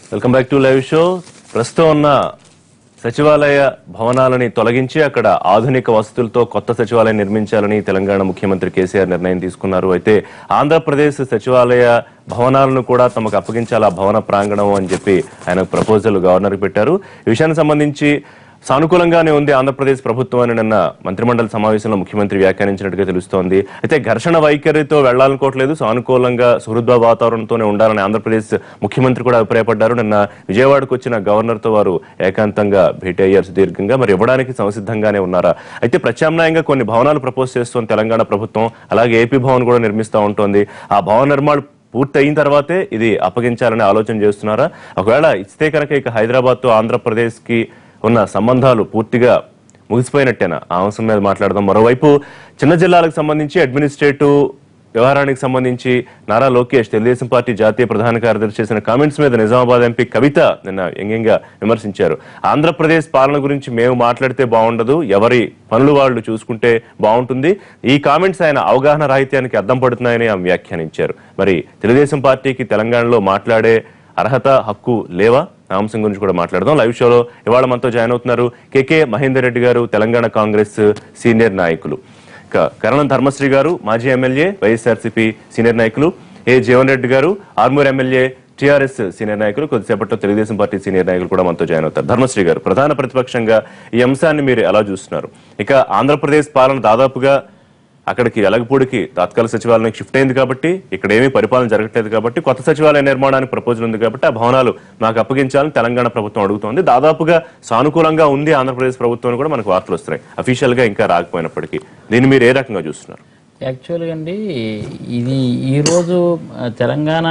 Welcome back to live show ప్రస్తుతం ఉన్న సచివాలయ భవనాలని తొలగించి అక్కడ ఆధునిక వసతులతో కొత్త సచివాలయం నిర్మించాలని తెలంగాణ ముఖ్యమంత్రి కేసీఆర్ నిర్ణయం తీసుకున్నారు అయితే ఆంధ్రప్రదేశ్ సచివాలయ భవనాలను కూడా తమకు అప్పగించాలి ఆ భవన ప్రాంగణం అని చెప్పి ఆయన ప్రపోజల్ గవర్నర్ పెట్టారు ఈ విషయానికి సంబంధించి సానుకూలంగానే ఉంది ఆంధ్రప్రదేశ్ ప్రభుత్వం అని నిన్న మంత్రిమండలి సమావేశంలో ముఖ్యమంత్రి వ్యాఖ్యానించినట్టుగా తెలుస్తోంది అయితే ఘర్షణ వైఖరితో వెళ్లాలనుకోవట్లేదు సానుకూలంగా సుహృద్భ వాతావరణంతోనే ఉండాలని ఆంధ్రప్రదేశ్ ముఖ్యమంత్రి కూడా అభిప్రాయపడ్డారు నిన్న విజయవాడకు వచ్చిన గవర్నర్ తో వారు ఏకాంతంగా భేటీ అయ్యారు సుదీర్ఘంగా మరి ఇవ్వడానికి సంసిద్ధంగానే ఉన్నారా అయితే ప్రత్యామ్నాయంగా కొన్ని భవనాలు ప్రపోజ్ చేస్తోంది తెలంగాణ ప్రభుత్వం అలాగే ఏపీ భవన్ కూడా నిర్మిస్తూ ఉంటుంది ఆ భవన నిర్మాణం పూర్తి అయిన తర్వాతే ఇది అప్పగించాలని ఆలోచన చేస్తున్నారా ఒకవేళ ఇస్తే కనుక ఇక హైదరాబాద్ తో ఆంధ్రప్రదేశ్ కి ఉన్న సంబంధాలు పూర్తిగా ముగిసిపోయినట్టేనా ఆ అంశం మీద మాట్లాడదాం మరోవైపు చిన్న జిల్లాలకు సంబంధించి అడ్మినిస్ట్రేటివ్ వ్యవహారానికి సంబంధించి నారా లోకేష్ తెలుగుదేశం పార్టీ జాతీయ ప్రధాన కార్యదర్శి చేసిన కామెంట్స్ మీద నిజామాబాద్ ఎంపీ కవిత నిన్న వ్యంగ్యంగా విమర్శించారు ఆంధ్రప్రదేశ్ పాలన గురించి మేము మాట్లాడితే బాగుండదు ఎవరి పనులు వాళ్ళు చూసుకుంటే బాగుంటుంది ఈ కామెంట్స్ ఆయన అవగాహన రాహిత్యానికి అద్దం పడుతున్నాయని ఆమె వ్యాఖ్యానించారు మరి తెలుగుదేశం పార్టీకి తెలంగాణలో మాట్లాడే అర్హత హక్కు లేవా ఆ అంశం గురించి కూడా మాట్లాడదాం లైవ్ షోలో ఇవాళ మనతో జాయిన్ అవుతున్నారు కేకే మహేందర్ రెడ్డి గారు తెలంగాణ కాంగ్రెస్ సీనియర్ నాయకులు ఇక కరణం ధర్మశ్రీ గారు మాజీ ఎమ్మెల్యే వైఎస్ఆర్సీపీ సీనియర్ నాయకులు ఏ జీవన్ రెడ్డి గారు ఆర్మూర్ ఎమ్మెల్యే టీఆర్ఎస్ సీనియర్ నాయకులు కొద్దిసేపట్లో తెలుగుదేశం పార్టీ సీనియర్ నాయకులు కూడా మనతో జాయిన్ అవుతారు ధర్మశ్రీ గారు ప్రధాన ప్రతిపక్షంగా ఈ అంశాన్ని మీరు ఎలా చూస్తున్నారు ఇక ఆంధ్రప్రదేశ్ పాలన దాదాపుగా అక్కడికి ఎలగపూడికి తాత్కాలిక సచివాలయానికి షిఫ్ట్ అయింది కాబట్టి ఇక్కడ ఏమీ పరిపాలన జరగట్లేదు కాబట్టి కొత్త సచివాలయ నిర్మాణానికి ప్రపోజల్ ఉంది కాబట్టి ఆ భవనాలు మాకు అప్పగించాలని తెలంగాణ ప్రభుత్వం అడుగుతోంది దాదాపుగా సానుకూలంగా ఉంది ఆంధ్రప్రదేశ్ ప్రభుత్వం అని కూడా మనకు వార్తలు వస్తున్నాయి అఫీషియల్ గా ఇంకా రాకపోయినప్పటికీ దీన్ని మీరు ఏ రకంగా చూస్తున్నారు యాక్చువల్గా అండి ఇది ఈరోజు ఆ, తెలంగాణ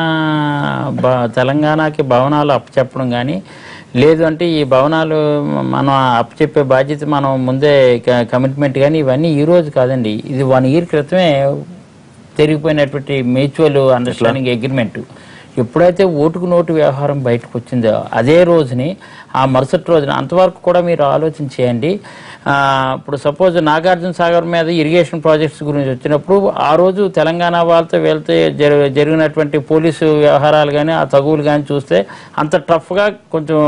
బ తెలంగాణకి భవనాలు అప్పచెప్పడం కానీ లేదు అంటే ఈ భవనాలు మనం అప్పచెప్పే బాధ్యత మనం ముందే కమిట్మెంట్ కానీ ఇవన్నీ ఈ రోజు కాదండి ఇది వన్ ఇయర్ క్రితమే జరిగిపోయినటువంటి మ్యూచువల్ అండర్స్టాండింగ్ అగ్రిమెంట్ ఎప్పుడైతే ఓటుకు నోటు వ్యవహారం బయటకు వచ్చిందో అదే రోజుని ఆ మరుసటి రోజున అంతవరకు కూడా మీరు ఆలోచన చేయండి ఆ, ఇప్పుడు సపోజ్ నాగార్జున సాగర్ మీద ఇరిగేషన్ ప్రాజెక్ట్స్ గురించి వచ్చినప్పుడు ఆ రోజు తెలంగాణ వాళ్ళతో వెళ్తే జరి- జరిగినటువంటి పోలీసు వ్యవహారాలు కానీ ఆ తగువులు కానీ చూస్తే అంత టఫ్గా కొంచెం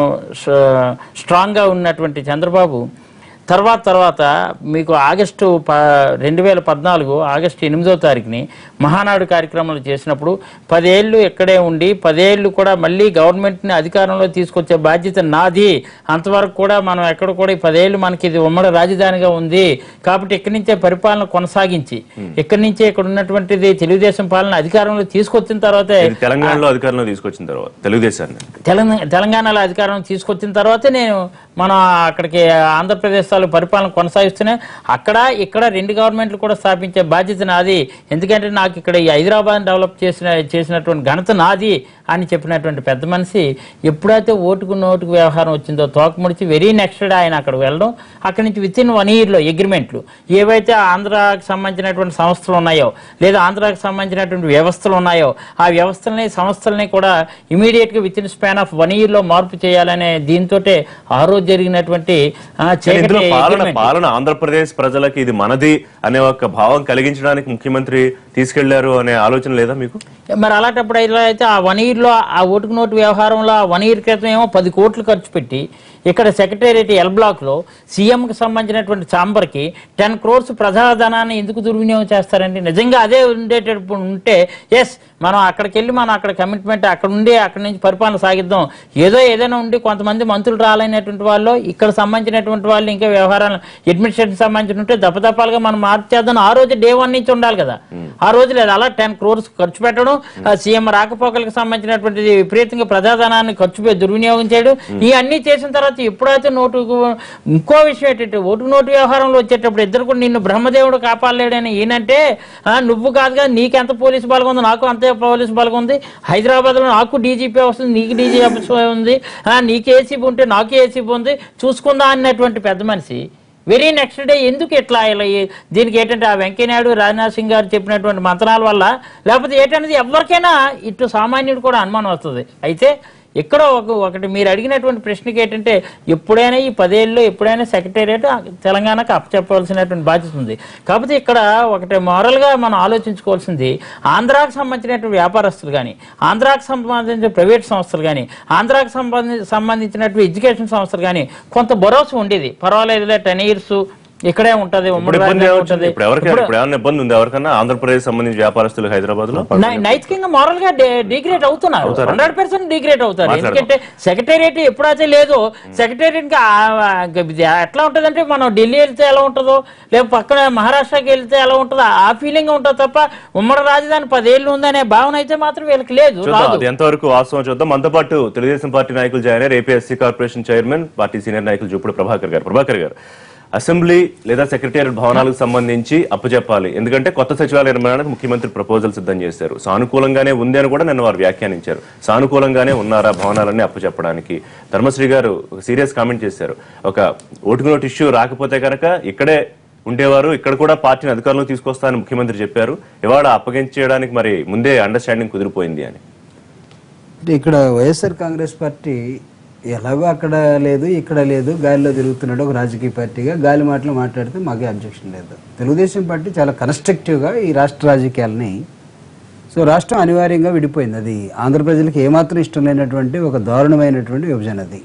స్ట్రాంగ్గా ఉన్నటువంటి చంద్రబాబు తర్వాత తర్వాత మీకు ఆగస్టు ప రెండు వేల పద్నాలుగు ఆగస్టు ఎనిమిదో తారీఖుని మహానాడు కార్యక్రమాలు చేసినప్పుడు పదేళ్ళు ఇక్కడే ఉండి పదేళ్ళు కూడా మళ్ళీ గవర్నమెంట్ని అధికారంలో తీసుకొచ్చే బాధ్యత నాది అంతవరకు కూడా మనం ఎక్కడ కూడా ఈ పదేళ్ళు మనకి ఇది ఉమ్మడి రాజధానిగా ఉంది కాబట్టి ఇక్కడి నుంచే పరిపాలన కొనసాగించి ఇక్కడి నుంచే ఇక్కడ ఉన్నటువంటిది తెలుగుదేశం పాలన అధికారంలో తీసుకొచ్చిన తర్వాతే ఇది తెలంగాణలో అధికారంలో తీసుకొచ్చిన తర్వాత తెలుగుదేశాన్ని తెలంగాణ తెలంగాణలో అధికారం తీసుకొచ్చిన తర్వాతే నేను మన అక్కడికి ఆంధ్రప్రదేశ్ తాలూకు పరిపాలన కొనసాగిస్తూనే అక్కడ ఇక్కడ రెండు గవర్నమెంట్లు కూడా స్థాపించే బాధ్యత నాది ఎందుకంటే నాకు ఇక్కడ ఈ హైదరాబాద్ డెవలప్ చేసిన చేసినటువంటి ఘనత నాది అని చెప్పినటువంటి పెద్ద మనిషి ఎప్పుడైతే ఓటుకు నోటుకు వ్యవహారం వచ్చిందో తోక ముడిచి వెరీ నెక్స్ట్ డే ఆయన అక్కడ వెళ్ళడం అక్కడి నుంచి విత్ ఇన్ వన్ ఇయర్లో అగ్రిమెంట్లు ఏవైతే ఆంధ్రాకి సంబంధించినటువంటి సంస్థలు ఉన్నాయో లేదా ఆంధ్రాకి సంబంధించినటువంటి వ్యవస్థలు ఉన్నాయో ఆ వ్యవస్థల్ని సంస్థల్ని కూడా ఇమీడియట్గా within span of one ఇయర్లో మార్పు చేయాలనే దీంతో ఆ రోజు జరిగినటువంటి ఆ, కానీ చీకటి ఇందులో పాలన agreement. పాలన ఆంధ్రప్రదేశ్ ప్రజలకి ఇది మనది అనే ఒక భావం కలిగించడానికి ముఖ్యమంత్రి తీసుకెళ్లారు అనే ఆలోచన లేదా మీకు మరి అలాంటప్పుడు ఇలా అయితే ఆ వన్ ఇయర్లో ఆ ఓటుకు నోటు వ్యవహారంలో ఆ వన్ ఇయర్ క్రితం ఏమో పది కోట్లు ఖర్చు పెట్టి ఇక్కడ సెక్రటేరియట్ ఎల్ బ్లాక్లో సీఎంకి సంబంధించినటువంటి ఛాంబర్కి టెన్ క్రోర్స్ ప్రజాధనాన్ని ఎందుకు దుర్వినియోగం చేస్తారండి నిజంగా అదే ఉండేటప్పుడు ఉంటే ఎస్ మనం అక్కడికి వెళ్ళి మనం అక్కడ కమిట్మెంట్ అక్కడ ఉండి అక్కడి నుంచి పరిపాలన సాగిద్దాం ఏదో ఏదైనా ఉండి కొంతమంది మంత్రులు రాలైనటువంటి వాళ్ళు ఇక్కడ సంబంధించినటువంటి వాళ్ళు ఇంకా వ్యవహారాలు అడ్మినిస్ట్రేషన్ సంబంధించిన ఉంటే దప్పదప్పాలుగా మనం మార్పు చేద్దాం ఆ రోజు డే వన్ నుంచి ఉండాలి కదా ఆ రోజు లేదు అలా టెన్ క్రోర్స్ ఖర్చు పెట్టడం ఆ సీఎం రాకపోకలకు సంబంధించినటువంటి విపరీతంగా ప్రజాధనాన్ని ఖర్చు పెట్టి దుర్వినియోగం చేయడం ఈ అన్ని చేసిన తర్వాత ఎప్పుడైతే నోటు ఇంకో విషయం ఏంటంటే ఓటు నోటు వ్యవహారంలో వచ్చేటప్పుడు ఇద్దరు కూడా నిన్ను బ్రహ్మదేవుడు కాపాడలేడని ఈయనంటే ఆ, నువ్వు కాదు కదా నీకెంత పోలీసు బలం ఉంది నాకు అంతే పోలీసు బలం ఉంది హైదరాబాద్ లో నాకు డీజీపీ వస్తుంది నీకు డీజీపీ ఉంది ఆ, నీకు ఏసీబీ ఉంటే నాకు ఏసీబీ ఉంది చూసుకుందా అన్నటువంటి పెద్ద మనిషి వెరీ నెక్స్ట్ డే ఎందుకు ఇట్లా ఇలా ఈ- దీనికి ఏంటంటే ఆ వెంకయ్యనాయుడు రాజ్నాథ్ సింగ్ గారు చెప్పినటువంటి మంత్రాల వల్ల లేకపోతే ఏంటనేది ఎవరికైనా ఇటు సామాన్యుడు కూడా అనుమానం వస్తుంది అయితే ఇక్కడ ఒక ఒకటి మీరు అడిగినటువంటి ప్రశ్నకి ఏంటంటే ఎప్పుడైనా ఈ పదేళ్ళలో ఎప్పుడైనా సెక్రటేరియట్ తెలంగాణకు అప్పచెప్పవలసినటువంటి బాధ్యత ఉంది కాకపోతే ఇక్కడ ఒకటి మోరల్గా మనం ఆలోచించుకోవాల్సింది ఆంధ్రాకు సంబంధించినటువంటి వ్యాపారస్తులు కానీ ఆంధ్రాకు సంబంధించిన ప్రైవేట్ సంస్థలు కానీ ఆంధ్రాకు సంబంధి సంబంధించినటువంటి ఎడ్యుకేషన్ సంస్థలు కానీ కొంత భరోసా ఉండేది పర్వాలేదులే టెన్ ఇయర్స్ ఇక్కడే ఉంటది ఇప్పుడు ఉమ్మడి ఇబ్బంది రాజ్యం ఏమొచ్చింది ఉంటది. ఇప్పుడు ఎవరికైనా ఇప్పుడు ఏమైనా ఇబ్బంది ఉంది ఎవరికన్నా ఆంధ్రప్రదేశ్ సంబంధించి వ్యాపారస్తులు హైదరాబాద్ లో నై- నైతికంగా మోరల్ గా డిగ్రేడ్ అవుతున్నారు హండ్రెడ్ పర్సెంట్ డిగ్రేడ్ అవుతారు మాట్లాడదాం. ఎందుకంటే సెక్రటేరియట్ ఎప్పుడైతే లేదో సెక్రటేరియట్ కి ఆ- ఆ- ఇది ఎట్లా ఉంటదంటే మనం ఢిల్లీ వెళ్తే ఎలా ఉంటుందో లేక పక్కన మహారాష్ట్రకి వెళ్తే ఎలా ఉంటుందో ఆ ఫీలింగ్ ఉంటుంది తప్ప ఉమ్మడి రాజధాని పదేళ్ళు ఉందనే భావన అయితే మాత్రం వీళ్ళకి లేదు చూద్దాం రాదు అది ఎంతవరకు వాస్తవం చూద్దాం మనతో పాటు తెలుగుదేశం పార్టీ నాయకులు జాయిన్ అయ్యారు APSC corporation chairman party senior నాయకులు జూపుడు ప్రభాకర్ గారు ప్రభాకర్ గారు అసెంబ్లీ లేదా సెక్రటేరియట్ భవనాలకు సంబంధించి అప్పచెప్పాలి ఎందుకంటే కొత్త సచివాలయ నిర్మాణానికి ముఖ్యమంత్రి ప్రపోజల్ సిద్ధం చేశారు సానుకూలంగానే ఉంది అని కూడా నిన్న వారు వ్యాఖ్యానించారు సానుకూలంగానే ఉన్నారా భవనాలన్నీ అప్పచెప్పడానికి ధర్మశ్రీ గారు సీరియస్ కామెంట్ చేశారు ఒక ఓటుకు నోటు ఇష్యూ రాకపోతే కనుక ఇక్కడే ఉండేవారు ఇక్కడ కూడా పార్టీని అధికారంలోకి తీసుకొస్తానని ముఖ్యమంత్రి చెప్పారు ఇవాళ అప్పగించేయడానికి మరి ముందే అండర్స్టాండింగ్ కుదిరిపోయింది అని అంటే ఇక్కడ వైఎస్ఆర్ కాంగ్రెస్ పార్టీ ఎలాగో అక్కడ లేదు ఇక్కడ లేదు గాలిలో తిరుగుతున్నాడు ఒక రాజకీయ పార్టీగా గాలి మాటలు మాట్లాడితే మాకే అబ్జెక్షన్ లేదు తెలుగుదేశం పార్టీ చాలా కన్స్ట్రక్టివ్గా ఈ రాష్ట్ర రాజకీయాలని సో రాష్ట్రం అనివార్యంగా విడిపోయింది అది ఆంధ్ర ప్రజలకు ఏమాత్రం ఇష్టం లేనటువంటి ఒక దారుణమైనటువంటి విభజన అది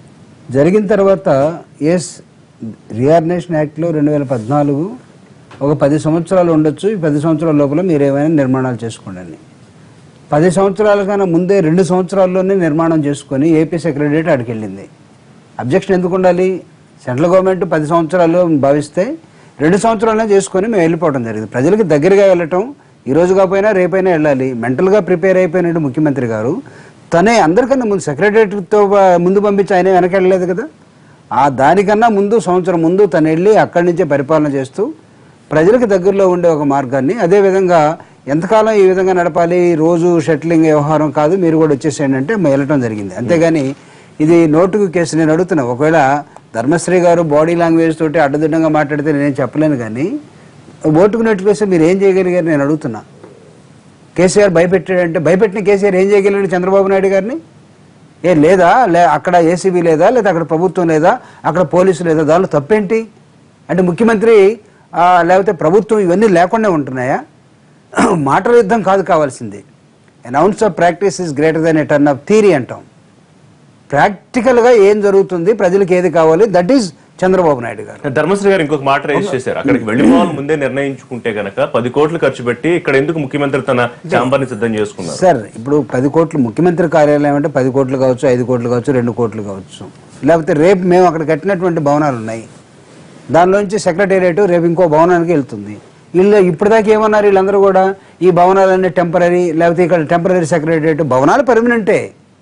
జరిగిన తర్వాత ఎస్ రియార్నేషన్ యాక్ట్లో రెండు వేల పద్నాలుగు ఒక పది సంవత్సరాలు ఉండొచ్చు ఈ పది సంవత్సరాల లోపల మీరు ఏమైనా నిర్మాణాలు చేసుకోండి అని పది సంవత్సరాల కన్నా ముందే రెండు సంవత్సరాల్లోనే నిర్మాణం చేసుకొని ఏపీ సెక్రటరియట్ అక్కడికి వెళ్ళింది అబ్జెక్షన్ ఎందుకు ఉండాలి సెంట్రల్ గవర్నమెంట్ పది సంవత్సరాలు భావిస్తే రెండు సంవత్సరాలనే చేసుకొని మేము వెళ్ళిపోవడం జరిగింది ప్రజలకు దగ్గరగా వెళ్ళటం ఈ రోజు కాకపోయినా రేపైనా వెళ్ళాలి మెంటల్గా ప్రిపేర్ అయిపోయినట్టు ముఖ్యమంత్రి గారు తనే అందరికన్నా ముందు సెక్రటరియట్తో ముందు పంపించి ఆయన వెనక వెళ్ళలేదు కదా ఆ దానికన్నా ముందు సంవత్సరం ముందు తను వెళ్ళి అక్కడి నుంచే పరిపాలన చేస్తూ ప్రజలకు దగ్గరలో ఉండే ఒక మార్గాన్ని అదేవిధంగా ఎంతకాలం ఈ విధంగా నడపాలి రోజు షట్లింగ్ వ్యవహారం కాదు మీరు కూడా వచ్చేసేయండి అంటే వెళ్ళటం జరిగింది అంతేగాని ఇది నోటుకు కేసు నేను అడుగుతున్నా ఒకవేళ ధర్మశ్రీ గారు బాడీ లాంగ్వేజ్ తోటి అడ్డదిడ్డంగా మాట్లాడితే నేనేం చెప్పలేను కానీ ఓటుకు నోటు కేసు మీరు ఏం చేయగలిగారు నేను అడుగుతున్నా కేసీఆర్ భయపెట్టాడంటే భయపెట్టిన కేసీఆర్ ఏం చేయగలిగాడు చంద్రబాబు నాయుడు గారిని ఏ లేదా లే అక్కడ ఏసీబీ లేదా లేదా అక్కడ ప్రభుత్వం లేదా అక్కడ పోలీసు లేదా దానిలో తప్పేంటి అంటే ముఖ్యమంత్రి ఆ, లేకపోతే ప్రభుత్వం ఇవన్నీ లేకుండా ఉంటున్నాయా మాటల యుద్ధం కాదు కావాల్సింది an ounce of practice is greater than a ton of theory అంటాం ప్రాక్టికల్గా ఏం జరుగుతుంది ప్రజలకు ఏది కావాలి దట్ ఈజ్ చంద్రబాబు నాయుడు గారు ధర్మశ్రీ గారు ఇంకొక మాట రేస్ చేశారు అక్కడికి వెళ్ళిపోవాలి ముందే నిర్ణయించుకుంటే గనక పది కోట్లు ఖర్చు పెట్టి ఇక్కడ ఎందుకు ముఖ్యమంత్రి తన ఛాంబర్ ని సిద్ధం చేసుకున్నారు సార్ ఇప్పుడు పది కోట్లు ముఖ్యమంత్రి కార్యాలయం అంటే పది కోట్లు కావచ్చు ఐదు కోట్లు కావచ్చు రెండు కోట్లు కావచ్చు లేకపోతే రేపు మేము అక్కడ కట్టినటువంటి భవనాలు ఉన్నాయి దానిలోంచి సెక్రటేరియట్ రేపు ఇంకో భవనానికి వెళ్తుంది వీళ్ళు ఇప్పటిదాకా ఏమన్నారు వీళ్ళందరూ కూడా ఈ భవనాలన్నీ టెంపరీ లేకపోతే ఇక్కడ టెంపరీ సెక్రటేరియట్ భవనాలు పర్మనెంటే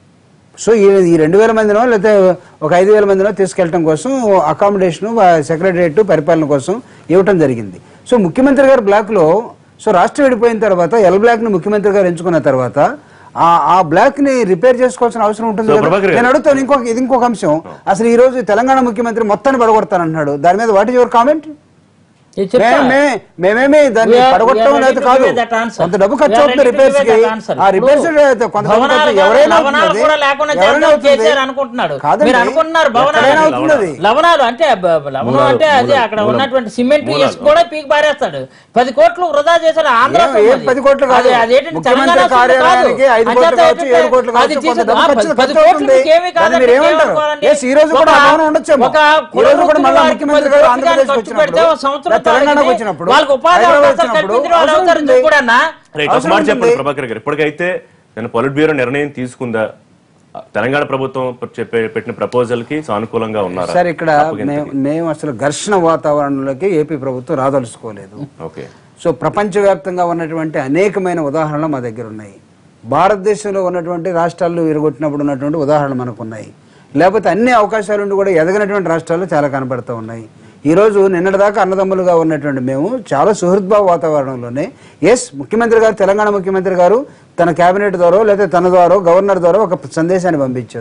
సో ఈ ఈ రెండు వేల మందినో లేకపోతే ఒక ఐదు వేల మందినో తీసుకెళ్ళటం కోసం అకామిడేషన్ సెక్రటరియట్ పరిపాలన కోసం ఇవ్వటం జరిగింది సో ముఖ్యమంత్రి గారి బ్లాక్లో సో రాష్ట్రం విడిపోయిన తర్వాత ఎల్ బ్లాక్ని ముఖ్యమంత్రి గారు ఎంచుకున్న తర్వాత ఆ ఆ బ్లాక్ ని రిపేర్ చేసుకోవాల్సిన అవసరం ఉంటుంది సో కదా. ప్రభాకర్ గారు- నేను అడుగుతాను ఇంకొక ఇది ఇంకొక అంశం అసలు ఈ రోజు తెలంగాణ ముఖ్యమంత్రి మొత్తాన్ని పడగొడతానంటున్నాడు దాని మీద వాట్ ఇస్ యువర్ కామెంట్ ఇది చెప్తా. మేమేమి దాన్ని We are- పడగొట్టడం we are లేదు ready to కాదు give that answer. కొంత డబ్బు We ఖర్చు are అవుతుంది ready to రిపేర్స్ give కి that answer. ఆ రిపేర్స్ కొంత డబ్బు భవనాలు ఖర్చు కాదు, ఎవరైనా లవణాలు అవుతుంది. కూడా లేకుండా ఎవరైనా చేద్దాం అవుతుంది. కేసీఆర్ అనుకుంటున్నాడు కాదండి. మీరు అనుకుంటున్నారు ఎక్కడైనా భవనాలు అవుతుంది అది. లవణాలు అంటే బ- బ- లవణం మూలాలు, అంటే అది మూలాలు, అక్కడ మూలాలు. ఉన్నటువంటి సిమెంట్ మూలాలు. ఇసుక కూడా పీకి పారేస్తాడు పది కోట్లు వృధా చేశాడు ఆంధ్ర ఏం- ఏం సొమ్ము పది కోట్లు కాదు. అది- అదేంటంటే ముఖ్యమంత్రి తెలంగాణ సొమ్ము కార్యాలయానికి కాదు. ఐదు అంచేత కోట్లు కావచ్చు, ఏంటంటే ఏడు కోట్లు అది కావచ్చు, కొంత తీసి- డబ్బు ఆ, ఖర్చు పది- పది ఖర్చు కోట్లు అవుతుంది. మీకేమీ దాన్ని కాదండి, మీరు ఏమంటారు? ఏమనుకోవాలండి? Yes, ఈ రోజు కూడా ఒక- ఆ భవనం ఉండొచ్చేమో. ఒక ఈ రోజు కూడా మళ్ళా కులవృత్తుల ముఖ్యమంత్రి వారికి గారు పది ఆంధ్రప్రదేశ్ ఖర్చు వచ్చినప్పుడు, పెడితే ఒక సంవత్సరం లేదా తెలంగాణకు తాగింది. వచ్చినప్పుడు, వాళ్ళకి ఉపాధి హైదరాబాద్ అవకాశాలు వచ్చినప్పుడు కల్పించిన వాళ్ళు అవసరం అవుతారని ఉంటుంది. కూడా అన్నా రైట్ ఒక అవసరం మాట చెప్పండి ఉంటుంది. ప్రభాకర్ గారు ఇప్పటికైతే నేను పొలిట్ బ్యూరో నిర్ణయం తీసుకుందా తెలంగాణ ప్రభుత్వం చెప్పే పెట్టిన ప్రపోజల్ కి సానుకూలంగా ఉన్నారా సార్ ఇక్కడ అప్పగింతకి? మేము మేము అసలు ఘర్షణ వాతావరణంలోకి ఏపీ ప్రభుత్వం రాదలుచుకోలేదు ఓకే సో ప్రపంచవ్యాప్తంగా ఉన్నటువంటి అనేకమైన ఉదాహరణలు మా దగ్గర ఉన్నాయి భారతదేశంలో ఉన్నటువంటి రాష్ట్రాల్లో విరగొట్టినప్పుడు ఉన్నటువంటి ఉదాహరణలు మనకు ఉన్నాయి లేకపోతే అన్ని అవకాశాలు ఉండి కూడా ఎదగినటువంటి రాష్ట్రాలు చాలా కనబడుతూ ఉన్నాయి ఈరోజు నిన్నటిదాకా అన్నదమ్ములుగా ఉన్నటువంటి మేము చాలా సుహృద్భావ వాతావరణంలోనే ఎస్ ముఖ్యమంత్రి గారు తెలంగాణ ముఖ్యమంత్రి గారు తన కేబినెట్ ద్వారా లేదా తన ద్వారా గవర్నర్ ద్వారా ఒక సందేశాన్ని పంపించారు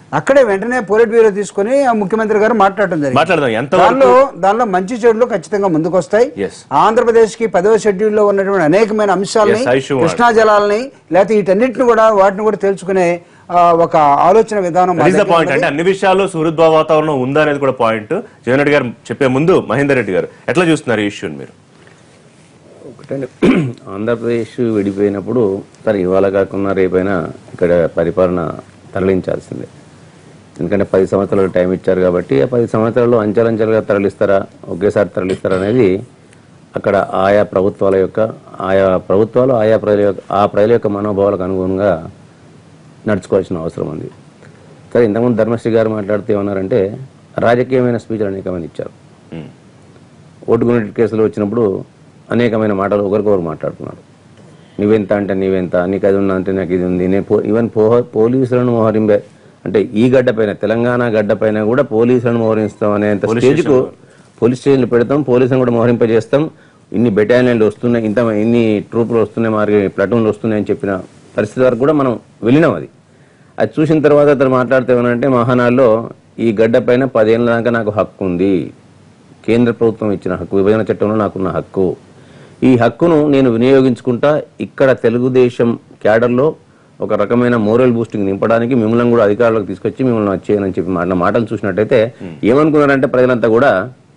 అక్కడే వెంటనే పోలిట్ బ్యూరో తీసుకొని ఆ ముఖ్యమంత్రి గారు మాట్లాడటం జరిగింది మాట్లాడదాం ఎంతవరకు దానిలో దానిలో మంచి చెడులు ఖచ్చితంగా ముందుకు వస్తాయి Yes. ఆంధ్రప్రదేశ్ కి పదవ షెడ్యూల్ లో ఉన్నటువంటి అనేకమైన అంశాలని Yes, I should కృష్ణా జలాలని లేకపోతే వీటన్నిటిని కూడా వాటిని కూడా తెలుసుకునే ఆ, ఒక ఆలోచన విధానం మా దట్ ఈస్ ద దగ్గర పాయింట్ ఉన్నది. అంటే అన్ని విషయాల్లో సుహృద్భావ వాతావరణం ఉందా అనేది కూడా పాయింట్ జగన్ రెడ్డి గారు చెప్పే ముందు మహేందర్ రెడ్డి గారు ఎట్లా చూస్తున్నారు ఈ ఇష్యూని మీరు ఒకటండి ఆంధ్రప్రదేశ్ విడిపోయినప్పుడు సరే ఇవాళ కాకుండా రేపైనా ఇక్కడ పరిపాలన తరలించాల్సిందే ఎందుకంటే పది సంవత్సరాలు టైం ఇచ్చారు కాబట్టి ఆ పది సంవత్సరాలు అంచెలంచెలుగా తరలిస్తారా ఒకేసారి తరలిస్తారా అనేది అక్కడ ఆయా ప్రభుత్వాల యొక్క ఆయా ప్రభుత్వాలు ఆయా ప్రజల యొక్క ఆ ప్రజల యొక్క మనోభావాలకు అనుగుణంగా నడుచుకోవాల్సిన అవసరం ఉంది సరే ఇంతకుముందు ధర్మశ్రీ గారు మాట్లాడుతూ ఏమన్నారంటే రాజకీయమైన స్పీచ్లు అనేకమంది ఇచ్చారు ఉమ్. ఓటుకునే కేసులు వచ్చినప్పుడు అనేకమైన మాటలు ఒకరికొకరు మాట్లాడుతున్నారు నువ్వెంత అంటే నీవెంత నీకు అది ఉన్నా అంటే నాకు ఇది ఉంది నేను పో- ఈవెన్ పో పోలీసులను మోహరింపే అంటే ఈ గడ్డ పైన తెలంగాణ గడ్డ పైన కూడా పోలీసులను మోహరిస్తాం అనేంత స్టేజ్కు పోలీస్ స్టేషన్లు పెడతాం పోలీసులను కూడా మోహరింపజేస్తాం ఇన్ని బెటాలియన్లు వస్తున్నాయి ఇంత ఇన్ని ట్రూపులు వస్తున్నాయి మరి ప్లటూన్లు వస్తున్నాయి అని చెప్పిన పరిస్థితి వరకు కూడా మనం వెళ్ళినాం అది అది చూసిన తర్వాత అతను మాట్లాడితే ఏమనంటే మహానాడులో ఈ గడ్డ పైన పదేళ్ళ దాకా నాకు హక్కు ఉంది కేంద్ర ప్రభుత్వం ఇచ్చిన హక్కు విభజన చట్టంలో నాకున్న హక్కు ఈ హక్కును నేను వినియోగించుకుంటా ఇక్కడ తెలుగుదేశం క్యాడర్లో ఒక రకమైన మోరల్ బూస్టింగ్ నింపడానికి మిమ్మల్ని కూడా అధికారులకు తీసుకొచ్చి మిమ్మల్ని వచ్చేయనని చెప్పి మాట మాటలు చూసినట్టయితే ఏమనుకున్నారంటే ప్రజలంతా కూడా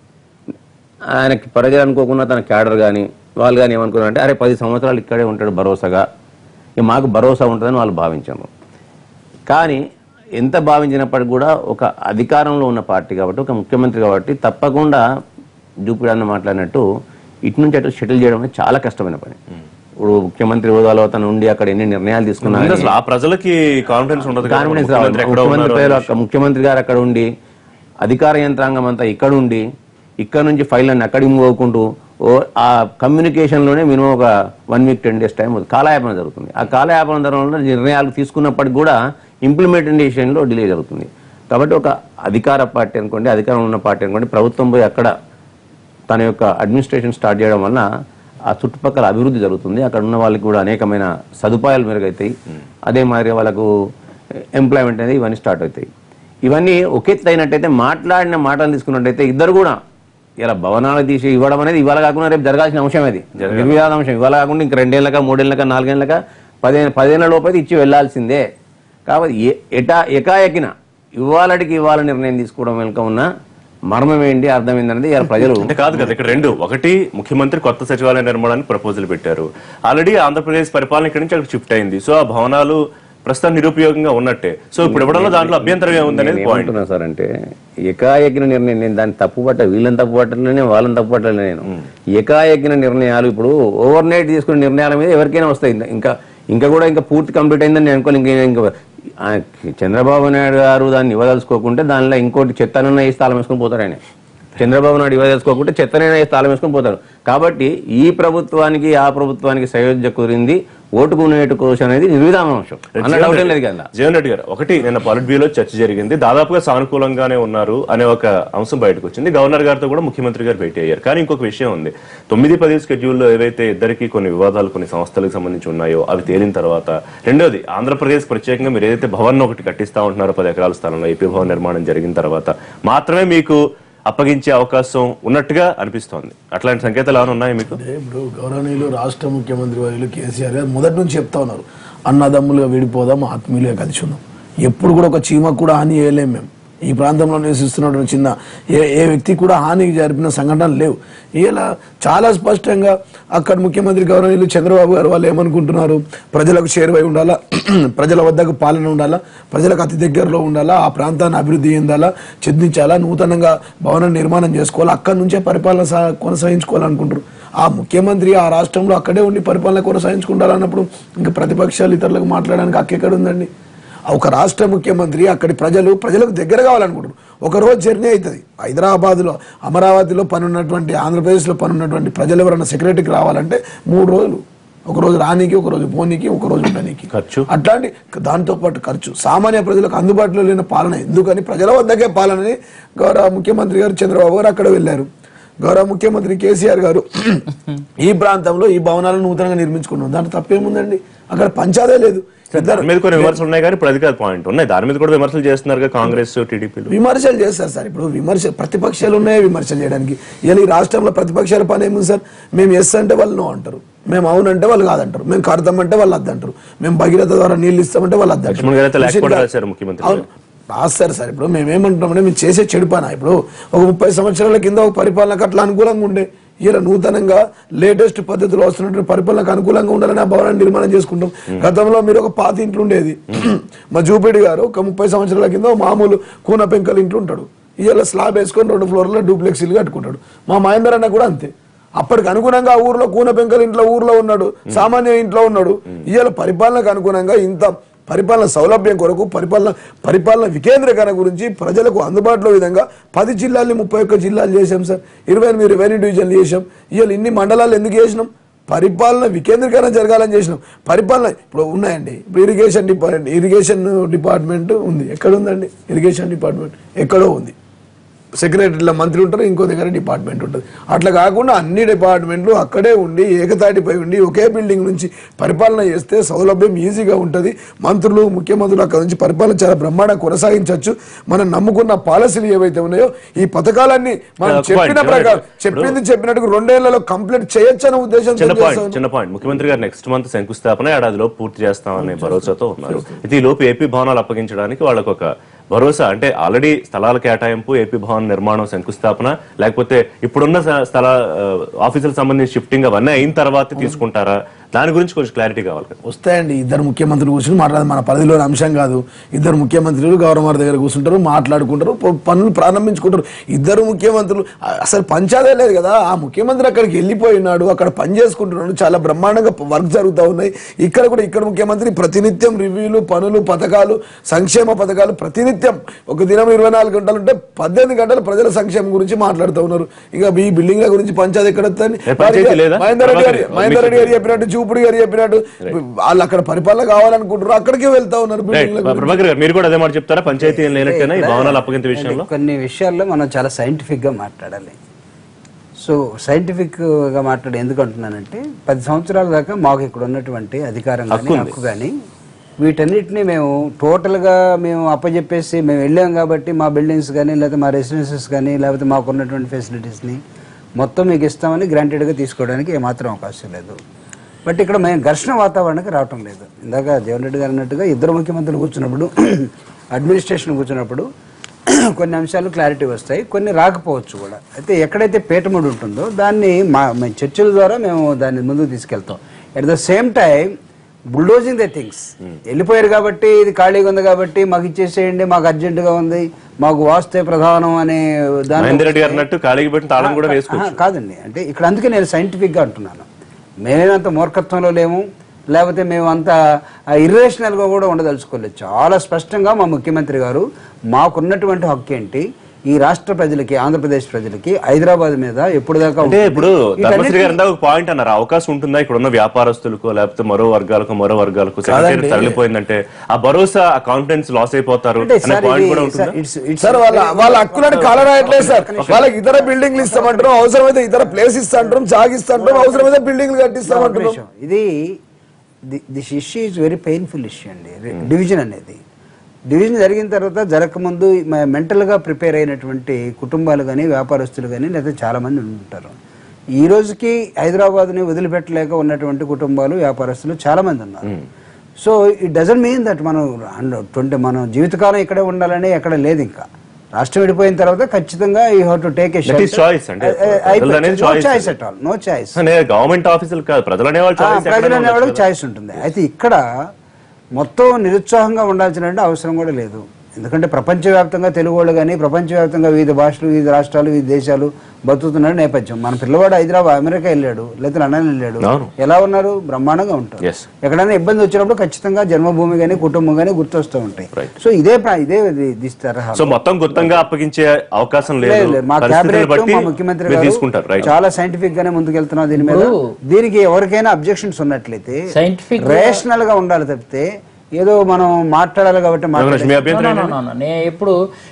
ఆయనకి ప్రజలు అనుకోకుండా తన క్యాడర్ కానీ వాళ్ళు కానీ ఏమనుకున్నారంటే అరే పది సంవత్సరాలు ఇక్కడే ఉంటాడు భరోసాగా ఇక మాకు భరోసా ఉంటుందని వాళ్ళు భావించాము కానీ ఎంత భావించినప్పటికీ కూడా ఒక అధికారంలో ఉన్న పార్టీ కాబట్టి ఒక ముఖ్యమంత్రి కాబట్టి తప్పకుండా జూపిడాన్ని మాట్లాడినట్టు ఇటు నుంచి అటు షటిల్ చేయడం అనేది చాలా కష్టమైన పని ఇప్పుడు ముఖ్యమంత్రి హోదాలో తను ఉండి అక్కడ ఎన్ని నిర్ణయాలు తీసుకున్నా ముందు అసలు ఆ ప్రజలకి కాన్ఫిడెన్స్ ఉండదు కదా. కాన్ఫిడెన్స్ ముఖ్యమంత్రి ఎక్కడ ముఖ్యమంత్రి ఉన్నారు పేరు అక్కడ- ముఖ్యమంత్రి గారు అక్కడ ఉండి అధికార యంత్రాంగం అంతా ఇక్కడ ఉండి ఇక్కడ నుంచి ఫైల్ అన్ని అక్కడికి మూవ్ అవ్వకుంటూ ఓ ఆ కమ్యూనికేషన్ లోనే మినిమం ఒక one week ten days time కాలయాపన జరుగుతుంది ఆ కాలయాపన జరగడంలో నిర్ణయాలు తీసుకున్నప్పటికి కూడా ఇంప్లిమెంటేషన్ లో డిలే జరుగుతుంది కాబట్టి ఒక అధికార పార్టీ అనుకోండి అధికారంలో ఉన్న పార్టీ అనుకోండి ప్రభుత్వం పోయి అక్కడ తన యొక్క అడ్మినిస్ట్రేషన్ స్టార్ట్ చేయడం వల్ల ఆ చుట్టుపక్కల అభివృద్ధి జరుగుతుంది అక్కడ ఉన్న వాళ్ళకి కూడా అనేకమైన సదుపాయాలు మెరుగవుతాయి అదే మాదిరి వాళ్ళకు ఎంప్లాయ్మెంట్ అనేది ఇవన్నీ స్టార్ట్ అవుతాయి ఇవన్నీ ఒకెత్తు అయినట్టయితే మాట్లాడిన మాటలు తీసుకున్నట్టయితే ఇద్దరు కూడా ఇలా భవనాలు తీసి ఇవ్వడం అనేది ఇవాళ కాకుండా రేపు జరగాల్సిన అంశం అది నిర్వివాద అంశం ఇవాళ కాకుండా ఇంక రెండేళ్ళక మూడేళ్ళక నాలుగేళ్ళక పదిహేను పదిహేనుల లోపు అయితే ఇచ్చి వెళ్లాల్సిందే కాబట్టి ఏ- ఎటా ఎకాయకిన ఇవ్వాలడికి ఇవ్వాల నిర్ణయం తీసుకోవడం వెనుక ఉన్న మర్మం ఏంటి అర్థం ఏంటనేది ఇలా ప్రజలు అంటే కాదు కదా ఇక్కడ రెండు ఒకటి ముఖ్యమంత్రి కొత్త సచివాలయ నిర్మాణానికి ప్రపోజల్ పెట్టారు ఆల్రెడీ ఆంధ్రప్రదేశ్ పరిపాలన ఇక్కడి నుంచి అక్కడ షిఫ్ట్ అయింది సో ఆ భవనాలు ప్రస్తుతం నిరుపయోగంగా ఉన్నట్టే సో ఇప్పుడు ఇవ్వడంలో దాంట్లో అభ్యంతరం ఏముంది అనేది పాయింట్ ఏమంటున్నా సార్ అంటే ఏకాయకిన నిర్ణయం నేను దాన్ని తప్పు పట్ట వీళ్ళని తప్పు పట్టలేనే వాళ్ళని తప్పు పట్టలే నేను ఏకాయకిన నిర్ణయాలు ఇప్పుడు ఓవర్ నైట్ తీసుకునే నిర్ణయాల మీద ఎవరికైనా వస్తాయి ఇంకా ఇంకా కూడా ఇంకా పూర్తి కంప్లీట్ అయిందని నేను అనుకోని ఇంకా ఇంకా ఆ చంద్రబాబు నాయుడు గారు దాన్ని ఇవ్వదలుచుకోకుంటే దానిలో ఇంకోటి చెత్తనన్న ఈ స్థలం వేసుకొని పోతారు ఆయన చంద్రబాబు నాయుడు ఇవ్వదలుచుకోకుంటే చెత్తనైనా ఈ స్థలం వేసుకొని పోతారు కాబట్టి ఈ ప్రభుత్వానికి ఆ ప్రభుత్వానికి సయోధ్య కుదిరింది ఓటుకునేటు కోసం అనేది నిర్విధానం అంశం అన్న డౌట్ ఏం లేదు కదా జగన్ రెడ్డి గారు ఒకటి నిన్న పాలిట్ బ్యూరోలో చర్చ జరిగింది దాదాపుగా సానుకూలంగానే ఉన్నారు అనే ఒక అంశం బయటకు వచ్చింది గవర్నర్ గారితో కూడా ముఖ్యమంత్రి గారు భేటీ అయ్యారు కానీ ఇంకొక విషయం ఉంది తొమ్మిది పది స్కెడ్యూల్లో ఏవైతే ఇద్దరికి కొన్ని వివాదాలు కొన్ని సంస్థలకు సంబంధించి ఉన్నాయో అవి తేలిన తర్వాత రెండోది ఆంధ్రప్రదేశ్ ప్రత్యేకంగా మీరు ఏదైతే భవన్ ఒకటి కట్టిస్తా ఉంటున్నారో పది ఎకరాల స్థలంలో ఏపీ భవన్ నిర్మాణం జరిగిన తర్వాత మాత్రమే మీకు అప్పగించే అవకాశం ఉన్నట్టుగా అనిపిస్తోంది అట్లాంటి సంకేతాలు ఏమైనా ఉన్నాయా మీకు అంటే ఇప్పుడు గౌరవనీయులు రాష్ట్ర ముఖ్యమంత్రి వర్యులు కేసీఆర్ గారు మొదటి నుంచి చెప్తా ఉన్నారు అన్నదమ్ములుగా విడిపోదాం ఆత్మీయులుగా కలిసి ఉందాం ఎప్పుడు కూడా ఒక చీమకు కూడా హాని చేయలేం మేము ఈ ప్రాంతంలో నివసిస్తున్నటువంటి చిన్న ఏ ఏ వ్యక్తి కూడా హాని జరిపిన సంఘటనలు లేవు ఇలా చాలా స్పష్టంగా అక్కడ ముఖ్యమంత్రి గౌరవనీయులు చంద్రబాబు గారు వాళ్ళు ఏమనుకుంటున్నారు ప్రజలకు చేరువై ఉండాలా ప్రజల వద్దకు పాలన ఉండాలా ప్రజలకు అతి దగ్గరలో ఉండాలా ఆ ప్రాంతాన్ని అభివృద్ధి చెందాలా చెందించాలా నూతనంగా భవన నిర్మాణం చేసుకోవాలా అక్కడి నుంచే పరిపాలన సా- కొనసాగించుకోవాలనుకుంటారు ఆ ముఖ్యమంత్రి ఆ రాష్ట్రంలో అక్కడే ఉండి పరిపాలన కొనసాగించుకుంటారన్నప్పుడు ఇంకా ప్రతిపక్షాలు ఇతరులకు మాట్లాడడానికి అక్కెక్కడ ఉందండి ఆ ఒక రాష్ట్ర ముఖ్యమంత్రి అక్కడి ప్రజలు ప్రజలకు దగ్గర కావాలనుకుంటారు ఒక రోజు జర్నీ అవుతుంది హైదరాబాద్లో అమరావతిలో పని ఉన్నటువంటి ఆంధ్రప్రదేశ్లో పని ఉన్నటువంటి ప్రజలు ఎవరైనా సెక్రటరీకి రావాలంటే మూడు రోజులు ఒక రోజు రానికి ఒక రోజు పోనీకి ఒక రోజు ఉండడానికి ఖర్చు. అట్లాంటి దాంతో పాటు ఖర్చు సామాన్య ప్రజలకు అందుబాటులో లేని పాలన ఎందుకని ప్రజల వద్దకే పాలనని గౌరవ ముఖ్యమంత్రి గారు చంద్రబాబు గారు అక్కడ వెళ్ళారు గౌరవ ముఖ్యమంత్రి కేసీఆర్ గారు ఈ ప్రాంతంలో ఈ భవనాలను నూతనంగా నిర్మించుకున్నాం దాంట్లో తప్పేముందండి అక్కడ పంచాదే లేదు దాని మీద కొన్ని విమర్శలు ఉన్నాయి కానీ ఇప్పుడు అది కాదు పాయింట్ ఉన్నాయి దాని మీద కూడా విమర్శలు చేస్తున్నారు కాంగ్రెస్ టీడీపీలు విమర్శలు చేస్తారు సార్ ఇప్పుడు విమర్శ ప్రతిపక్షాలు ఉన్నాయి విమర్శలు చేయడానికి ఇలా ఈ రాష్ట్రంలో ప్రతిపక్షాల పని ఏముంది సార్ మేము ఎస్ అంటే వాళ్ళు నో అంటారు మేము అవునంటే వాళ్ళు కాదంటారు మేము కడతామంటే వాళ్ళు అద్దంటారు మేము భగీరథ ద్వారా నీళ్ళు ఇస్తామంటే వాళ్ళు లక్ష్మణ్ గారు అయితే అద్దంటారు లేఖ కూడా రాశారు ముఖ్యమంత్రి అవును రాస్తారు సార్ ఇప్పుడు మేము ఏమంటున్నామంటే మేము చేసే చెడు పని ఇప్పుడు ఒక ముప్పై సంవత్సరాల కింద ఒక పరిపాలనకు అట్లా అనుకూలంగా ఉండే ఇలా నూతనంగా లేటెస్ట్ పద్ధతిలో వస్తున్నటువంటి పరిపాలనకు అనుకూలంగా ఉండాలని ఆ భవనాన్ని నిర్మాణం చేసుకుంటాం గతంలో మీరు ఒక పాత ఇంట్లో ఉండేది మా జూపేడి గారు ఒక ముప్పై సంవత్సరాల కింద ఒక మామూలు కూన పెంకల ఇంట్లో ఉంటాడు ఇవాళ స్లాబ్ వేసుకొని రెండు ఫ్లోర్లో డూప్లెక్స్ ఇల్లు కట్టుకుంటాడు మా మహేందర్ అన్న కూడా అంతే అప్పటికి అనుగుణంగా ఆ ఊర్లో కూన పెంకల ఇంట్లో ఊర్లో ఉన్నాడు సామాన్య ఇంట్లో ఉన్నాడు ఇవాళ పరిపాలనకు అనుగుణంగా ఇంత పరిపాలన సౌలభ్యం కొరకు పరిపాలన పరిపాలన వికేంద్రీకరణ గురించి ప్రజలకు అందుబాటులో విధంగా పది జిల్లాల్ని ముప్పై ఒక్క జిల్లాలు చేశాం సార్ ఇరవై ఎనిమిది రెవెన్యూ డివిజన్లు చేశాం ఇవాళ ఇన్ని మండలాలు ఎందుకు చేసినాం పరిపాలన వికేంద్రీకరణ జరగాలని చేసినాం పరిపాలన ఇప్పుడు ఉన్నాయండి ఇప్పుడు ఇరిగేషన్ డిపార్ట్మెంట్ ఇరిగేషన్ డిపార్ట్మెంట్ ఉంది ఎక్కడ ఉందండి ఇరిగేషన్ డిపార్ట్మెంట్ ఎక్కడో ఉంది సెక్రటరీలో మంత్రి ఉంటారు ఇంకో దగ్గర డిపార్ట్మెంట్ ఉంటుంది అట్లా కాకుండా అన్ని డిపార్ట్మెంట్లు అక్కడే ఉండి ఏకతాటిపై ఉండి ఒకే బిల్డింగ్ నుంచి పరిపాలన చేస్తే సౌలభ్యం ఈజీగా ఉంటుంది మంత్రులు ముఖ్యమంత్రులు అక్కడ నుంచి పరిపాలన చాలా బ్రహ్మాండంగా కొనసాగించవచ్చు మనం నమ్ముకున్న పాలసీలు ఏవైతే ఉన్నాయో ఈ పథకాలన్నీ మనం ఒక point, చెప్పిన ప్రకారం చెప్పింది చెప్పినట్టు రెండేళ్లలో కంప్లీట్ చేయొచ్చనే ఉద్దేశంతో చిన్న చేస్తాం. పాయింట్ చిన్న పాయింట్ ముఖ్యమంత్రి గారు నెక్స్ట్ మంత్ శంకుస్థాపన ఏడాదిలో పూర్తి చేస్తామనే భరోసాతో ఉన్నారు ఇది ఈ లోపు ఏపీ భవనాలు అప్పగించడానికి వాళ్ళకు ఒక భరోసా అంటే ఆల్రెడీ స్థలాల కేటాయింపు ఏపీ భవన్ నిర్మాణం శంకుస్థాపన లేకపోతే ఇప్పుడున్న స- స్థల ఆ, ఆఫీసులకు సంబంధించి షిఫ్టింగ్ అవన్నీ అయిన తర్వాత తీసుకుంటారా దాని గురించి కొంచెం క్లారిటీ కావాలి కదా వస్తాయండి ఇద్దరు ముఖ్యమంత్రులు కూర్చుని మాట్లాడదు మన పరిధిలోని అంశం కాదు ఇద్దరు ముఖ్యమంత్రులు గవర్నర్ దగ్గర కూర్చుంటారు మాట్లాడుకుంటారు ప- పనులు ప్రారంభించుకుంటారు ఇద్దరు ముఖ్యమంత్రులు అ- అసలు పంచాదే లేదు కదా ఆ ముఖ్యమంత్రి అక్కడికి వెళ్ళిపోయినాడు అక్కడ పని చేసుకుంటున్నాడు చాలా బ్రహ్మాండంగా వర్క్ జరుగుతూ ఉన్నాయి ఇక్కడ కూడా ఇక్కడ ముఖ్యమంత్రి ప్రతినిత్యం రివ్యూలు పనులు పథకాలు సంక్షేమ పథకాలు ప్రతినిత్యం ఒక దినం ఇరవై నాలుగు గంటలు ఉంటే పద్దెనిమిది గంటలు ప్రజల సంక్షేమం గురించి మాట్లాడుతూ ఉన్నారు ఇక ఈ బిల్డింగ్ల గురించి పంచాయతీ ఎక్కడ వస్తుంది ఏ పంచాయతీ లేదా? మహేందర్ రెడ్డి గారు ప్రభాకర్ మహేందర్ రెడ్డి గారు చెప్పినట్టు చూపుడు గారు చెప్పినట్టు వాళ్ళు అక్కడ పరిపాలన కావాలనుకుంటారు అక్కడికే వెళ్తా ఉన్నారు రైట్ బిల్డింగ్ల ప్రభాకర్ గారు మీరు కూడా అదే మాట చెప్తారా పంచాయతీ ఏం లేనట్టేనా ఈ భవనాలు అప్పగింత విషయంలో కొన్ని విషయాల్లో మనం చాలా సైంటిఫిక్ గా మాట్లాడాలి సో సైంటిఫిక్ గా మాట్లాడి ఎందుకు అంటున్నానంటే పది సంవత్సరాల దాకా మాకు ఇక్కడ ఉన్నటువంటి అధికారం కానీ హక్కు కానీ వీటన్నిటిని మేము టోటల్ గా మేము అప్పచెప్పేసి మేము వెళ్ళాం కాబట్టి మా బిల్డింగ్స్ కానీ లేకపోతే మా రెసిడెన్సెస్ కానీ లేకపోతే మాకు ఉన్నటువంటి ఫెసిలిటీస్ ని మొత్తం మీకు ఇస్తామని గ్రాంటెడ్ గా తీసుకోవడానికి ఏమాత్రం అవకాశం లేదు బట్ ఇక్కడ మేము ఘర్షణ వాతావరణానికి రావటం లేదు ఇందాక జగన్ రెడ్డి గారు అన్నట్టుగా ఇద్దరు ముఖ్యమంత్రులు కూర్చున్నప్పుడు అడ్మినిస్ట్రేషన్ కూర్చున్నప్పుడు కొన్ని అంశాలు క్లారిటీ వస్తాయి కొన్ని రాకపోవచ్చు కూడా అయితే ఎక్కడైతే పీఠముడి ఉంటుందో దాన్ని మా మేము చర్చల ద్వారా మేము దాన్ని ముందుకు తీసుకెళ్తాం at the same time bulldozing the things వెళ్ళిపోయారు కాబట్టి ఇది ఖాళీగా ఉంది కాబట్టి మాకు ఇచ్చేసేయండి మాకు అర్జెంటుగా ఉంది మాకు వాస్తే ప్రధానం అనే దాని మహేందర్ రెడ్డి గారు అన్నట్టు ఖాళీకి పెట్టిన తాళం కూడా వేసుకోవచ్చు ఆహా, కాదండి అంటే ఇక్కడ అందుకే నేను సైంటిఫిక్ గా అంటున్నాను మేమేమంత మూర్ఖత్వంలో లేము లేకపోతే మేము అంత ఇర్రేషనల్ గా కూడా ఉండదలుచుకోలేదు చాలా స్పష్టంగా మా ముఖ్యమంత్రి గారు మాకున్నటువంటి హక్కు ఏంటి ఈ రాష్ట్ర ప్రజలకి ఆంధ్రప్రదేశ్ ప్రజలకి హైదరాబాద్ మీద ఎప్పుడు దాకా అంటే ఉంటుంది? ఇప్పుడు ధర్మశ్రీ వీటన్నిటిని- గారు ఇందాక ఒక పాయింట్ అన్నారు అవకాశం ఉంటుందా ఇక్కడ ఉన్న వ్యాపారస్తులకు లేకపోతే మరో వర్గాలకు మరో వర్గాలకు సెక్రటరీ తరలిపోయిందంటే ఆ భరోసా ఆ కాన్ఫిడెన్స్ లాస్ అయిపోతారు అంటే అనే సార్ పాయింట్ ఇది కూడా సార్ ఉంటుందా ఇట్స్ ఇట్స్ సార్ వాళ్ళ వాళ్ళ హక్కులను కాలరాయట్లేదు సార్ వాళ్ళకి ఇతర బిల్డింగ్లు ఇస్తామంటారు అవసరమైతే ఇతర ప్లేస్ ఇస్తాంటారు జాగిస్తాంటారు అవసరమైతే బిల్డింగ్లు కట్టిస్తామంటారు నిమిషం. ఇది this issue is very painful issue అండి డివిజన్ అనేది డివిజన్ జరిగిన తర్వాత జరగకముందు మ- మెంటల్గా ప్రిపేర్ అయినటువంటి కుటుంబాలు కానీ వ్యాపారస్తులు కానీ లేదా చాలా మంది ఉంటారు ఈ రోజుకి హైదరాబాద్ని వదిలిపెట్టలేక ఉన్నటువంటి కుటుంబాలు వ్యాపారస్తులు చాలా మంది ఉన్నారు so it doesn't mean that మనం ట్వంటీ మనం జీవితకాలం ఇక్కడే ఉండాలని ఎక్కడ లేదు ఇంకా రాష్ట్రం విడిపోయిన తర్వాత ఖచ్చితంగా you have to take a That is choice అంటే ప్రజలు అనేది no choice. Choice at all no choice government ఆఫీసులు కాదు ప్రజలు అనేవాళ్ళు ఆ, choice ఎక్కడైనా ప్రజలు ఉండొచ్చు అనేవాళ్ళకి కదా. చాయిస్ ఉంటుంది అయితే ఇక్కడ మొత్తం నిరుత్సాహంగా ఉండాల్సిన అవసరం కూడా లేదు ఎందుకంటే ప్రపంచవ్యాప్తంగా తెలుగు వాళ్ళు కానీ ప్రపంచవ్యాప్తంగా వివిధ భాషలు వివిధ రాష్ట్రాలు వివిధ దేశాలు బతుకుతున్న నేపథ్యం మన పిల్లవాడు హైదరాబాద్ అమెరికా వెళ్ళాడు లేదా లండన్ వెళ్ళాడు అవును. ఎలా ఉన్నారు బ్రహ్మాండంగా ఉంటారు Yes. ఎక్కడైనా ఇబ్బంది వచ్చినప్పుడు ఖచ్చితంగా జన్మభూమి కానీ కుటుంబం కానీ గుర్తొస్తూ ఉంటాయి Right. సో ఇదే ప్రా- ఇదే ఇది- ఇది తరహా సో మొత్తం గుత్తంగా అప్పగించే అవకాశం లేదు లేదు లేదు. మా పరిస్థితులను క్యాబినెట్ బట్టి మా ముఖ్యమంత్రి మీరు గారు తీసుకుంటారు రైట్ చాలా సైంటిఫిక్ గానే ముందుకెళ్తున్నాం దీని మీద దీనికి ఎవరికైనా అబ్జెక్షన్స్ ఉన్నట్లయితే Scientific గా- రేషనల్ గా ఉండాలి తప్పితే ఏదో మనం మాట్లాడాలి కాబట్టి రమేష్, మీ మాట్లాడాలి అభ్యంతరం No, no, no, no. నేను ఎప్పుడు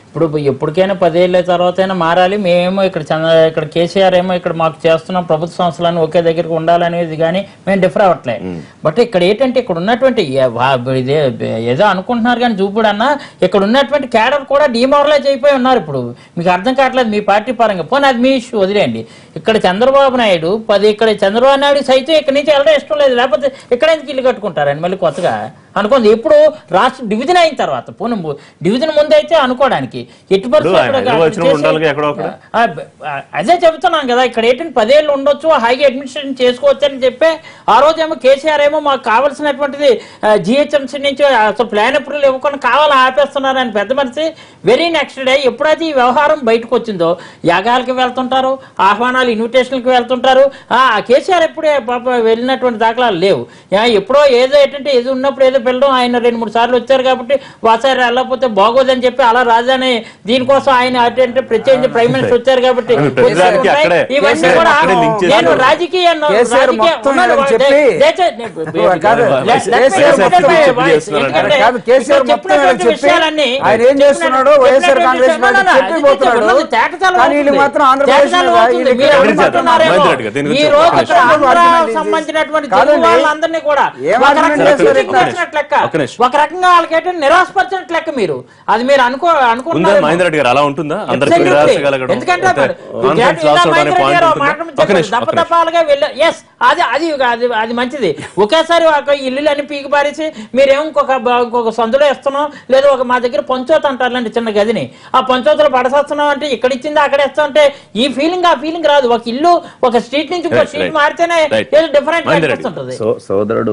ఇప్పుడు ఎప్పటికైనా పదేళ్ళ తర్వాతైనా మారాలి మేమేమో ఇక్కడ చంద్ర ఇక్కడ కేసీఆర్ ఏమో ఇక్కడ మాకు చేస్తున్నాం ప్రభుత్వ సంస్థలను ఒకే దగ్గరికి ఉండాలనేది కానీ మేము డిఫర్ అవ్వట్లే బట్ ఇక్కడ ఏంటంటే ఇక్కడ ఉన్నటువంటి ఏ- వా- ఇదే ఏదో అనుకుంటున్నారు కానీ చూపుడు అన్న ఇక్కడ ఉన్నటువంటి క్యాడర్ కూడా డిమారలైజ్ అయిపోయి ఉన్నారు ఇప్పుడు మీకు అర్థం కావట్లేదు మీ పార్టీ పరంగా పోనీ అది మీ ఇష్యూ వదిలేయండి ఇక్కడ చంద్రబాబు నాయుడు పది ఇక్కడ చంద్రబాబు నాయుడు సైతం ఇక్కడి నుంచి వెళ్ళడం ఇష్టం లేదు లేకపోతే ఇక్కడ ఎందుకు ఇల్లు కట్టుకుంటారండి మళ్ళీ కొత్తగా అనుకోండి ఎప్పుడు రాష్ట్ర డివిజన్ అయిన తర్వాత పోనీ ము- డివిజన్ ముందు అయితే అనుకోవడానికి ఎట్టి ఇప్పుడు ఆయన పరిస్థితుల్లో నిర్వచనం చేసే- ఉండాలిగా ఎక్కడో అక్కడ. ఆ, బ- ఆ, అదే చెబుతున్నాం కదా ఇక్కడ ఏంటంటే పదేళ్ళు ఉండొచ్చు హైగా అడ్మినిస్ట్రేషన్ చేసుకోవచ్చు అని చెప్పి ఆ రోజు ఏమో కేసీఆర్ ఏమో మాకు కావాల్సినటువంటిది జిహెచ్ఎంసీ నుంచి అసలు ప్లాన్ అప్రూవల్ ఇవ్వకుండా కావాలని ఆపేస్తున్నారు అని పెద్ద మనిషి వెరీ నెక్స్ట్ డే ఎప్పుడైతే ఈ వ్యవహారం బయటకు వచ్చిందో యాగాలకి వెళ్తుంటారు ఆహ్వానాలు ఇన్విటేషన్కి వెళ్తుంటారు ఆ ఆ కేసీఆర్ ఎప్పుడే పాప వెళ్ళినటువంటి దాఖలాలు లేవు యా, ఎప్పుడో ఏదో ఏంటంటే ఏదో ఉన్నప్పుడు ఏదో పిల్లడం ఆయన రెండు మూడు సార్లు వచ్చారు కాబట్టి వాసారి వెళ్ళకపోతే బాగోదని చెప్పి అలా రాజాని దీనికోసం ఆయన అంటే ప్రత్యేకించి ప్రైమ్ మినిస్టర్ వచ్చారు కాబట్టి ప్రతిదానికి ఉంటాయి. అక్కడే ఇవన్నీ కేసీఆర్ కూడా అక్కడే లింక్ చేశారు. నేను రాజకీయ కేసీఆర్ రాజకీయ మొత్తం ఉన్నాడు. ఏమని చెప్పి- దే- దే- దే- కాదు, let- let me KCR finish మొత్తం my చెప్పి voice. చేస్తున్నారు. ఎందుకంటే కాదు, కేసీఆర్ ఇక్కడ మొత్తం ఏమని చెప్పినటువంటి చెప్పి విషయాలన్నీ ఆయన ఏం చేస్తున్నాడో వైఎస్ఆర్ కాంగ్రెస్ పార్టీ చెప్పిపోతున్నాడు కానీ వీళ్ళు మాత్రం ఆంధ్రప్రదేశ్ మీద వీళ్ళు ఇక్కడ మహేంద్ర రెడ్డి గారు, దీని ఈ గురించి రోజు ఒక్క ఇక్కడ నిమిషం. ఆంధ్ర argument సంబంధించినటువంటి కాదండి. తెలుగు వాళ్ళందరినీ కూడా ఏం ఒక argument రకంగా చేస్తారు కిందికి ఇక్కడ? తోసినట్లు లెక్క ఒక్క నిమిషం. ఒక రకంగా వాళ్ళకి నిరాశపరిచినట్లు లెక్క మీరు అది మీరు అనుకో ఉందా అనుకుంటున్నారు మహేంద్ర రెడ్డి గారు అలా ఉంటుందా అందరికి Absolutely. నిరాశ కలగడం ఎందుకంటే అంటే మరి కాన్ఫిడెన్స్ ఇలా లాస్ అవడానికి మహేంద్ర పాయింట్ గారు ఉంటుందా? మాట్లాడడం ఒక్క నిమిషం, చెప్పండి. ఒక్క నిమిషం. దప్పదప్పాలుగా వెళ్ళ ఎస్ అది అది అది అది మంచిది ఒకేసారి ఒక ఇల్లు అని పీకి పారేసి మీరేమో ఇంకొక బ- ఇంకొక సందులో ఇస్తున్నాం లేదా ఒక మా దగ్గర పంచోత అంటారులేండి చిన్న గదిని ఆ పంచోతలో పడసేస్తున్నాం అంటే ఇక్కడ ఇచ్చింది అక్కడ ఇస్తాం అంటే ఈ ఫీలింగ్ ఆ ఫీలింగ్ రాదు ఒక ఇల్లు ఒక స్ట్రీట్ నుంచి ఇంకో Right, స్ట్రీట్ right. మారితేనే Right. ఏదో డిఫరెంట్ మహేందర్ రెడ్డి. ఉంటుంది సో సోదరుడు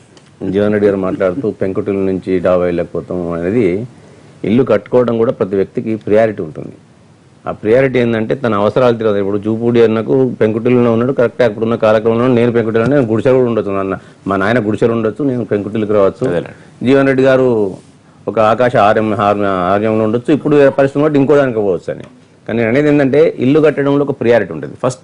జీవన్ రెడ్డి గారు మాట్లాడుతూ పెంకుటిల నుంచి డాబా వెళ్ళకపోతాం అనేది ఇల్లు కట్టుకోవడం కూడా ప్రతి వ్యక్తికి ప్రియారిటీ ఉంటుంది ఆ ప్రియారిటీ ఏంటంటే తన అవసరాలు తెలియదు ఇప్పుడు జూపూడి అన్నకు పెంకుటిల్లో ఉన్నాడు కరెక్ట్ అప్పుడున్న కాలక్రమంలో నేను పెంకుటిలో నేను గుడిసె కూడా ఉండొచ్చు నాన్న మా నాయన గుడిసెలు ఉండొచ్చు నేను పెంకుటిల్కి రావచ్చు జీవన్ రెడ్డి గారు ఒక ఆకాశ ఆర్యం ఆర్య- ఆర్యంలో ఉండొచ్చు ఇప్పుడు వేరే పరిస్థితులు బట్టి ఇంకో దానికి పోవచ్చు అని కానీ నేను అనేది ఏంటంటే ఇల్లు కట్టడంలో ఒక ప్రియారిటీ ఉంటుంది ఫస్ట్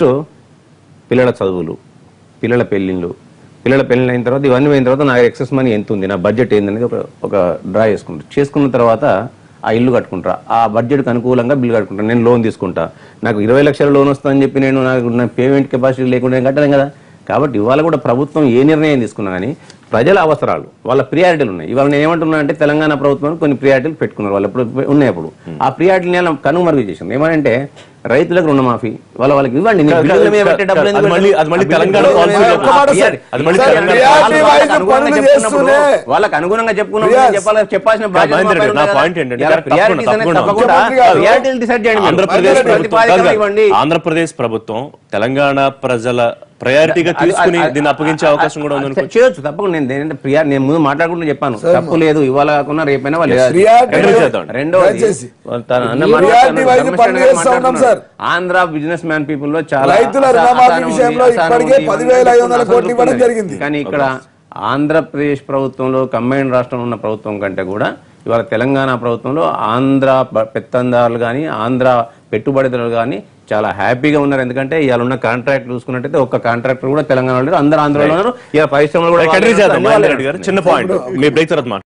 పిల్లల చదువులు పిల్లల పెళ్ళిళ్ళు పిల్లల పెళ్ళిళ్ళు అయిన తర్వాత ఇవన్నీ అయిన తర్వాత నా ఎక్సెస్ మనీ ఎంత ఉంది నా బడ్జెట్ ఏందనేది ఒక ఒక డ్రా చేసుకుంటారు చేసుకున్న తర్వాత ఆ ఇల్లు కట్టుకుంటా ఆ బడ్జెట్కి అనుకూలంగా బిల్లు కట్టుకుంటా నేను లోన్ తీసుకుంటా నాకు ఇరవై లక్షల లోన్ వస్తుందని చెప్పి నేను నాకు నా పేమెంట్ కెపాసిటీ లేకుండా నేను కట్టలేం కదా కాబట్టి ఇవాళ కూడా ప్రభుత్వం ఏ నిర్ణయం తీసుకున్నా కానీ ప్రజల అవసరాలు వాళ్ళ ప్రియారిటీలు ఉన్నాయి ఇవాళ నేను ఏమంటున్నా అంటే తెలంగాణ ప్రభుత్వం కొన్ని ప్రియారిటీలు పెట్టుకున్నారు వాళ్ళు ఎప్పుడు ఉన్నాయి అప్పుడు ఆ ప్రియారిటీని కనుమరుగు చేసింది ఏమంటే రైతులకు రుణమాఫీ వాళ్ళ వాళ్ళకి ఇవ్వండి నేను కాదు, బిల్లుల మీద కాదు, పెట్టే డబ్బులు కాదు, ఎందుకు అది మళ్ళీ- పెట్టను? అది మళ్ళీ ఆ బిల్లుల తెలంగాణ మీద పాలసీలో పెట్టే ఒక్క మాట ఆ సార్. అది మళ్ళీ సార్, తెలంగాణ వాళ్ళకి పాలసీలో వాళ్ళకి అనుగుణంగా పనులు చెప్పుకున్నప్పుడు చేస్తూనే. వాళ్ళకి అనుగుణంగా చెప్పుకున్నప్పుడు Yes. చెప్పాలి చెప్పాల్సిన కాదు, బాధ్యత మహేందర్ మా రెడ్డి, పైన నా ఉంది పాయింట్ కదా. ఏంటంటే ఇలా తప్పకుండా, priorities అనేది తప్పకుండా. తప్పకుండా ముఖ్యమంత్రి గారు priorities decide చేయండి మీరు. ఆంధ్రప్రదేశ్ మహేందర్ రెడ్డి, ప్రభుత్వం ప్రతిపాదికలు కాదు, ఇవ్వండి. ఆంధ్రప్రదేశ్ ప్రభుత్వం తెలంగాణ ప్రజల ప్రయారిటీగా అది- తీసుకుని అది- దీన్ని అప్పగించే అవకాశం కూడా అది ఉందనుకో చేయొచ్చు తప్పకుండా నేను ఏంటంటే ప్రియా నేను ముందు మాట్లాడుకుంటూ చెప్పాను తప్పు లేదు ఇవాళ కాకుండా రేపైనా వాళ్ళు Priority Continue చేద్దాం. రెండోది దయచేసి. తన అన్న Priority మాట్లాడుతున్నాడు, wise ధర్మేశ్వర పనులు గారు చేస్తా ఉన్నాం మాట్లాడుతున్నాడు. Sir. Andhra businessman people లో చాలా రైతుల అసహనం రుణమాఫీ ఉంది, విషయంలో అసహనం ఇప్పటికే ఉంది, 10,500 అసహనం కోట్లు ఇవ్వడం ఉంది. జరిగింది. కానీ ఇక్కడ ఆంధ్రప్రదేశ్ ప్రభుత్వంలో కంబైన్డ్ రాష్ట్రంలో ఉన్న ప్రభుత్వం కంటే కూడా ఇవాళ తెలంగాణ ప్రభుత్వంలో ఆంధ్ర ప- పెత్తందారులు కానీ ఆంధ్ర పెట్టుబడిదారులు కానీ చాలా హ్యాపీగా ఉన్నారు ఎందుకంటే ఇవాళ ఉన్న కాంట్రాక్ట్ చూసుకున్నట్టయితే ఒక్క కాంట్రాక్టర్ కూడా తెలంగాణలో లేరు అందరూ ఆంధ్రలో ఉన్నారు ఇలా పరిశ్రమలు కూడా కంటిన్యూ చేద్దాం వాళ్ళే మహేందర్ రెడ్డి గారు చిన్న పాయింట్ మీ బ్రేక్ తర్వాత మాట్లాడదాం.